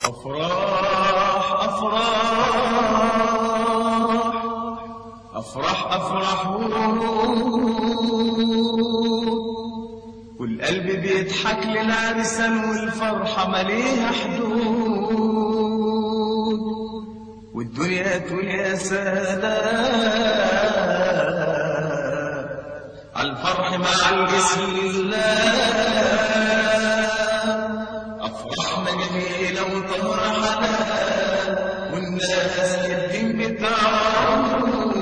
أفراح أفراح أفرح أفرح والقلب بيضحك للعرسان والفرحة مليها حدود والدنيا تقول يا سلام الفرح مع الجسم الله أفرحنا جميلة وطهر حلال والناس الدين بتعود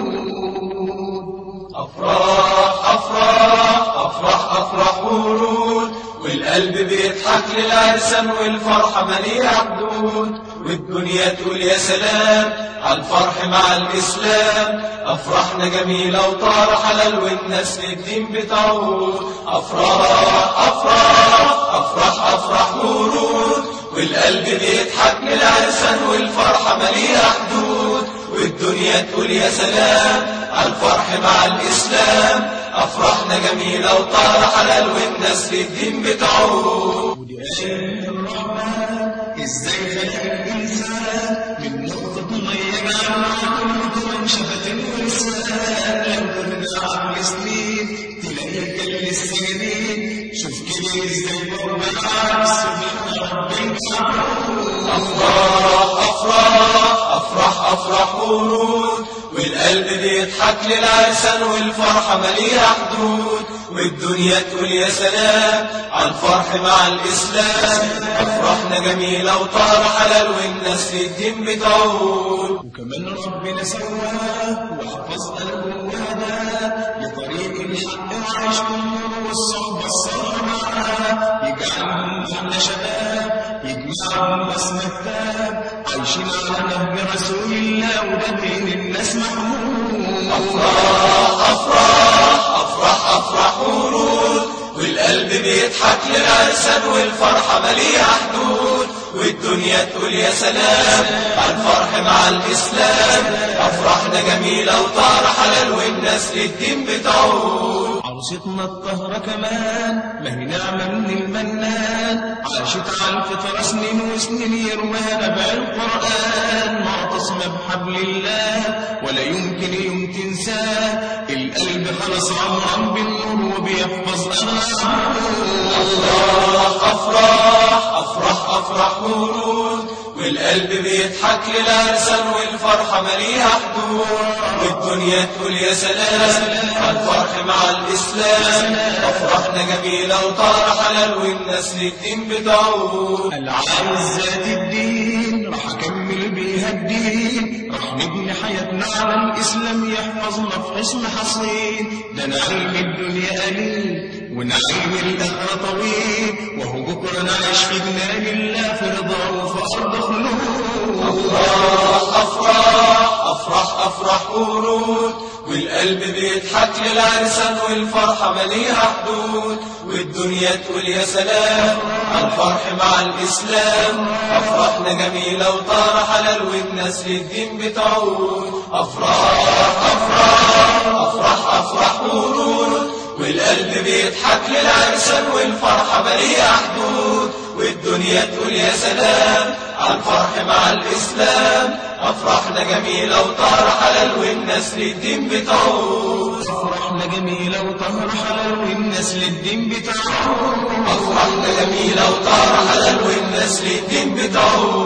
أفراح أفراح أفرح أفرح ورود والقلب بيضحك للعرسان والفرحة مليئة حدود والدنيا تقول يا سلام عالفرح مع الإسلام أفرحنا جميلة وطار حلال والناس للدين بتعود أفراح أفراح أفرح أفرح ورود والقلب بيضحك للعرسان والفرحة مليئة حدود والدنيا تقول يا سلام عالفرح مع الإسلام أفرحنا جميلة وطار حلال والناس للدين بتعود ودي آية الرحمن ازاي خلق الإنسان من نقطة مية جعل كل شفت الإنسان لو ترجع عمر سنين تلاقيه كان لسه جديد شوف كده ازاي بربع سبحان ربي أفراح أفراح أفرح أفرح ورود والقلب بيضحك للعرسان والفرحة مليئة حدود والدنيا تقول يا سلام عالفرح مع الإسلام أفرحنا جميلة وطار حلال والناس للدين بتعود وكمان ربنا سواه وحفظ قلبه وهداه لطريق الحق وعيش كله والصحبة الصالحة معاه يجعلهم أحلى شباب يجمعهم باسم التاب عايشين على نهج رسول الله وده بين الناس محمود أفراح أفراح أفرح أفرح ورود والقلب بيضحك للعرسان والفرحة مليئة حدود والدنيا تقول يا سلام الفرح مع الإسلام أفرحنا جميلة وطار حلال والناس للدين بتعود عروستنا الطهرة كمان ما هي نعمة من المنان عاشت على الفطرة سنين وسنين يرويها نبع القرآن معتصمة بحبل الله ولا يمكن يوم تنساه القلب خلص عمرا بالنور وبيحفظ أفراح أفراح أفرح أفرح ورود والقلب بيضحك للعرسان والفرحة مليئة حدود والدنيا تقول يا سلام الفرح مع الإسلام أفرحنا جميلة وطار حلال والناس للدين بتعود العايز ذات الدين راح اكمل بيها الدين راح نبني حياتنا على الاسلام يحفظنا في حصن حصين ده نعيم الدنيا قليل ونعيم الاخره طويل وهو بكره نعيش في جنان الله في رضا وفي ارض خلود أفراح أفراح أفرح أفرح ورود والقلب بيضحك للعرسان والفرحة مليئة حدود والدنيا تقول يا سلام الفرح مع الإسلام أفرحنا جميلة وطار حلال والناس للدين بتعود أفراح أفراح أفرح أفرح ورود والقلب بيضحك للعرسان والفرحة مليئة حدود والدنيا تقول يا سلام عالفرح مع الإسلام أفرحنا جميلة وطار حلال والناس للدين بتعود فرحنا جميلة وطهر حلال والناس للدين بتاعه أفرحنا جميلة وطار حلال والناس للدين بتعود